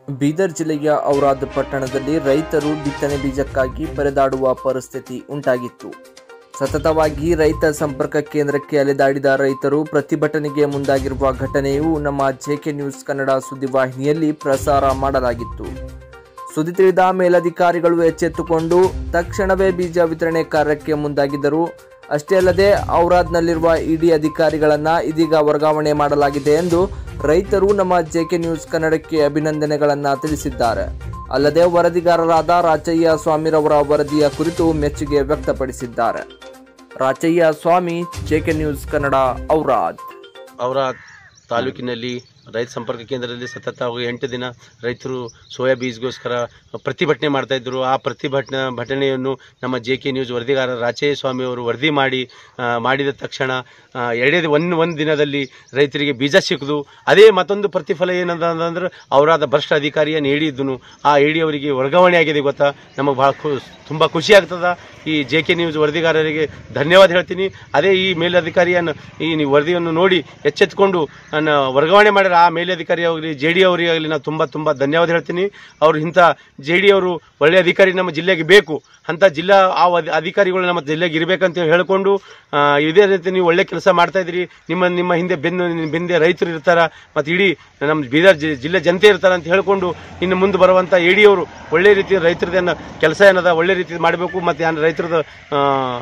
ಬೀದರ್ ಜಿಲ್ಲೆಯ ಔರಾದ್ ಪಟ್ಟಣದಲ್ಲಿ ರೈತರು ಬಿತ್ತನೆ ಬೀಜಕ್ಕಾಗಿ ಪರದಾಡುವ ಪರಿಸ್ಥಿತಿ ಉಂಟಾಗಿತ್ತು ಸತತವಾಗಿ ರೈತ ಸಂಪರ್ಕ ಕೇಂದ್ರಕ್ಕೆ ಅಲೆದಾಡಿದ ರೈತರು ಪ್ರತಿಭಟನೆಗೆ ಮುಂದಾಗಿರುವ ಘಟನೆಯು ನಮ್ಮ ಜೆಕೆ ನ್ಯೂಸ್ ಕನ್ನಡ ಸುದ್ದಿವಾಹಿನಿಯಲ್ಲಿ ಪ್ರಸಾರ ಮಾಡಲಾಗಿತ್ತು ಸುದ್ದಿ ತಿಳಿದ ಮೇಲಧಿಕಾರಿಗಳು ಎಚ್ಚೆತ್ತುಕೊಂಡು ತಕ್ಷಣವೇ ಬೀಜ ವಿತರಣೆ ಕಾರ್ಯಕ್ಕೆ ಮುಂದಾಗಿದ್ದರು ಅಷ್ಟೇ ಅಲ್ಲದೆ ಔರಾದ್ನಲ್ಲಿರುವ ಇಡಿ ಅಧಿಕಾರಿಗಳನ್ನ ಇದೀಗ ವರ್ಗಾವಣೆ ಮಾಡಲಾಗಿದೆ ಎಂದು ರೈತರು ನಮ್ಮ ಜೆಕೆ ನ್ಯೂಸ್ ಕನ್ನಡಕ್ಕೆ ಅಭಿನಂದನೆಗಳನ್ನ ತಿಳಿಸಿದ್ದಾರೆ ಅಲ್ಲದೆ ವರದಿಗಾರರಾದ ರಾಚಯ್ಯ ಸ್ವಾಮಿರವರ ವರದಿಯ ಕುರಿತು ಮೆಚ್ಚುಗೆ ವ್ಯಕ್ತಪಡಿಸಿದ್ದಾರೆ ರಾಚಯ್ಯ ಸ್ವಾಮಿ ಜೆಕೆ ನ್ಯೂಸ್ ಕನ್ನಡ ಔರಾದ್ ಅವರ ತಾಲೂಕಿನಲ್ಲಿ ರೈತ ಸಂಪರ್ಕ ಕೇಂದ್ರದಲ್ಲಿ ಸತತವಾಗಿ ಎಂಟು ದಿನ ರೈತರು ಸೋಯಾ ಬೀಜ್ಗೋಸ್ಕರ ಪ್ರತಿಭಟನೆ ಮಾಡ್ತಾ ಇದ್ರು ಆ ಪ್ರತಿಭಟನೆ ಭಟನೆಯನ್ನು ನಮ್ಮ ಜೆ ಕೆ ನ್ಯೂಸ್ ವರದಿಗಾರ ರಾಚಯ್ಯ ಸ್ವಾಮಿ ಅವರು ವರದಿ ಮಾಡಿ ಆ, ಮಾಡಿದ ತಕ್ಷಣ ಆ, ಎರಡೇ ಒಂದು ಒಂದು ದಿನದಲ್ಲಿ ರೈತರಿಗೆ ಬೀಜ ಸಿಕ್ಕದು ಅದೇ ಮತ್ತೊಂದು ಪ್ರತಿಫಲ ಏನದ ಅಂದ್ರೆ ಅವರಾದ ಭ್ರಷ್ಟ ಅಧಿಕಾರಿಯನ್ನು ಹೇಳಿದ್ದನು ಆ ಹೇಳಿ ಅವರಿಗೆ ವರ್ಗಾವಣೆ ಆಗಿದೆ ಗೊತ್ತಾ ನಮಗೆ ಭಾಳ ಖು ತುಂಬ ಖುಷಿ ಆಗ್ತದ ಈ ಜೆ ಕೆ ನ್ಯೂಸ್ ವರದಿಗಾರರಿಗೆ ಧನ್ಯವಾದ ಹೇಳ್ತೀನಿ ಅದೇ ಈ ಮೇಲಧಿಕಾರಿಯನ್ನು ಈ ನೀವು ವರದಿಯನ್ನು ನೋಡಿ ಎಚ್ಚೆತ್ತುಕೊಂಡು ನನ್ನ ವರ್ಗಾವಣೆ ಮಾಡಿದ ಆ ಮೇಲಧಿಕಾರಿ ಆಗಲಿ ಜೆ ಡಿ ಅವರಿಗೆ ಆಗಲಿ ನಾನು ತುಂಬ ತುಂಬ ಧನ್ಯವಾದ ಹೇಳ್ತೀನಿ ಅವರು ಇಂಥ ಜೆ ಡಿ ಅವರು ಒಳ್ಳೆಯ ಅಧಿಕಾರಿ ನಮ್ಮ ಜಿಲ್ಲೆಗೆ ಬೇಕು ಅಂತ ಜಿಲ್ಲಾ ಆ ಅಧಿ- ಅಧಿಕಾರಿಗಳು ನಮ್ಮ ಜಿಲ್ಲೆಗೆ ಇರಬೇಕಂತ ಹೇಳಿಕೊಂಡು ಆ, ಇದೇ ರೀತಿ ನೀವು ಒಳ್ಳೆ ಕೆಲಸ ಮಾಡ್ತಾ ಇದ್ರಿ ನಿಮ್ಮ ನಿಮ್ಮ ಹಿಂದೆ ಬೆನ್ನು ಬೆಂದೆ ರೈತರು ಇರ್ತಾರ ಮತ್ತು ಇಡೀ ನಮ್ಮ ಬೀದರ್ ಜಿ- ಜಿಲ್ಲೆ ಜನತೆ ಇರ್ತಾರ ಅಂತ ಹೇಳ್ಕೊಂಡು ಇನ್ನು ಮುಂದೆ ಬರುವಂಥ ಎ ಡಿ ಅವರು ಒಳ್ಳೆ ರೀತಿ ರೈತರದನ್ನ ಕೆಲಸ ಏನದ ಒಳ್ಳೆ ರೀತಿ ಮಾಡಬೇಕು ಮತ್ತು ಏನು ರೈತರದ ಆ,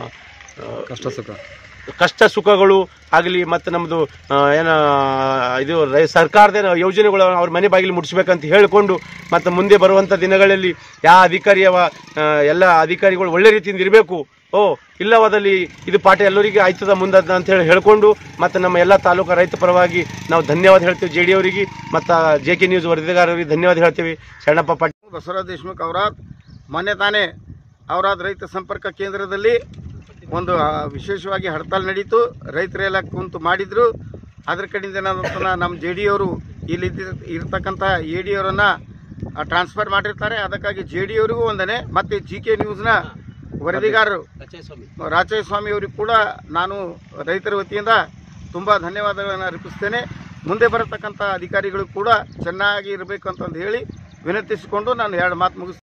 ಕಷ್ಟ ಸುಖ ಕಷ್ಟ ಸುಖಗಳು ಆಗಲಿ ಮತ್ತು ನಮ್ಮದು ಏನ ಇದು ರೈ ಸರ್ಕಾರದ ಯೋಜನೆಗಳು ಅವ್ರ ಮನೆ ಬಾಗಿಲು ಮುಟ್ಟಿಸ್ಬೇಕಂತ ಹೇಳಿಕೊಂಡು ಮತ್ತು ಮುಂದೆ ಬರುವಂಥ ದಿನಗಳಲ್ಲಿ ಯಾವ ಅಧಿಕಾರಿಯವ ಆ, ಎಲ್ಲ ಅಧಿಕಾರಿಗಳು ಒಳ್ಳೆ ರೀತಿಯಿಂದ ಇರಬೇಕು ಓ ಇಲ್ಲವಾದಲ್ಲಿ ಇದು ಪಾಠ ಎಲ್ಲರಿಗೆ ಆಯ್ತದ ಮುಂದದ ಅಂತ ಹೇಳಿ ಹೇಳ್ಕೊಂಡು ಮತ್ತು ನಮ್ಮ ಎಲ್ಲ ತಾಲೂಕು ರೈತ ಪರವಾಗಿ ನಾವು ಧನ್ಯವಾದ ಹೇಳ್ತೀವಿ ಜೆ ಡಿ ಅವರಿಗೆ ಮತ್ತು ಜೆ ಕೆ ನ್ಯೂಸ್ ವರದಿಗಾರರಿಗೆ ಧನ್ಯವಾದ ಹೇಳ್ತೀವಿ ಶರಣಪ್ಪ ಪಾಟೀಲ್ ಬಸವರಾಜ ದೇಶಮುಖ್ ಅವರಾದ್ ಮೊನ್ನೆ ತಾನೇ ಅವರಾದ್ ರೈತ ಸಂಪರ್ಕ ಕೇಂದ್ರದಲ್ಲಿ ಒಂದು ಆ, ವಿಶೇಷವಾಗಿ ಹಡ್ತಾಲ್ ನಡೀತು ರೈತರೆಲ್ಲ ಕುಂತು ಮಾಡಿದ್ರು ಅದ್ರ ಕಡೆಯಿಂದ ಏನಾದಂತ ನಮ್ಮ ಜೆ ಡಿ ಅವರು ಇಲ್ಲಿ ಇದ್ದಿರ್- ಇರ್ತಕ್ಕಂಥ ಎ ಡಿ ಅವರನ್ನ ಟ್ರಾನ್ಸ್ಫರ್ ಮಾಡಿರ್ತಾರೆ ಅದಕ್ಕಾಗಿ ಜೆ ಡಿ ಅವರಿಗೂ ಒಂದನೆ ಮತ್ತೆ ಜಿ ಕೆ ನ್ಯೂಸ್ನ ವರದಿಗಾರರು ರಾಚಯ್ಯ ಸ್ವಾಮಿ ಅವರಿಗೂ ಕೂಡ ನಾನು ರೈತರ ವತಿಯಿಂದ ತುಂಬ ಧನ್ಯವಾದಗಳನ್ನು ಅರ್ಪಿಸ್ತೇನೆ ಮುಂದೆ ಬರತಕ್ಕಂಥ ಅಧಿಕಾರಿಗಳು ಕೂಡ ಚೆನ್ನಾಗಿ ಇರಬೇಕು ಅಂತಂದು ಹೇಳಿ ವಿನಂತಿಸಿಕೊಂಡು ನಾನು ಎರಡು ಮಾತು ಮುಗಿಸ್